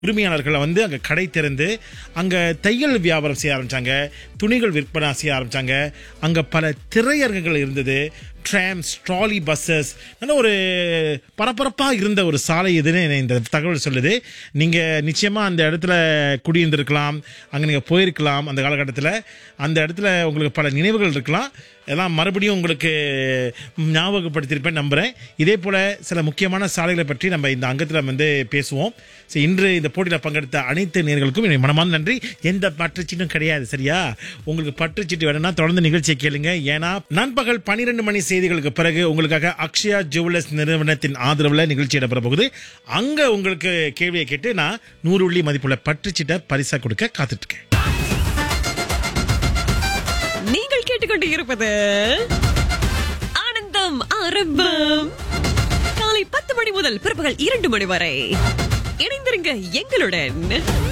உரிமையாளர்களை வந்து அங்கே கடை திறந்து அங்கே தையல் வியாபாரம் செய்ய ஆரம்பிச்சாங்க துணிகள் விற்பனை செய்ய ஆரம்பிச்சாங்க அங்கே பல திரையரங்குகள் இருந்தது ட்ராம்ஸ் ட்ராலி பஸ்ஸஸ் நல்ல ஒரு பரபரப்பாக இருந்த ஒரு சாலை இதுன்னு எனக்கு இந்த தகவல் சொல்லுது நீங்கள் நிச்சயமாக அந்த இடத்துல குடியிருந்திருக்கலாம் அங்கே நீங்கள் போயிருக்கலாம் அந்த காலகட்டத்தில் அந்த இடத்துல உங்களுக்கு பல நினைவுகள் இருக்கலாம் எல்லாம் மறுபடியும் உங்களுக்கு ஞாபகப்படுத்தியிருப்பேன் நம்புகிறேன் இதே போல் சில முக்கியமான சாலைகளை பற்றி நம்ம இந்த அங்கத்தில் வந்து பேசுவோம் ஸோ இன்று இந்த போட்டியில் பங்கெடுத்த அனைத்து நேர்களுக்கும் என்னுடைய மனமான நன்றி எந்த பற்றுச்சீட்டும் கிடையாது சரியா உங்களுக்கு பற்றுச்சீட்டு வேணும்னா தொடர்ந்து நிகழ்ச்சியை கேளுங்க ஏன்னா நண்பகல் பன்னிரெண்டு மணி செய்திகளுக்கு பிறகு உங்களுக்காக அக்ஷயா ஜுவல்லர்ஸ் நிறுவனத்தின் ஆதரவில் நிகழ்ச்சி இடம்பெற போகுது அங்கே உங்களுக்கு கேள்வியை கேட்டு நான் நூறு உள்ளி மதிப்புள்ள பற்றுச்சீட்டை பரிசா கொடுக்க காத்துட்டு இருக்கேன் நீங்கள் கேட்டுக்கொண்டு இருப்பது ஆனந்தம் ஆரம்பம் காலை பத்து மணி முதல் பிற்பகல் இரண்டு மணி வரை இணைந்திருங்க எங்களுடன்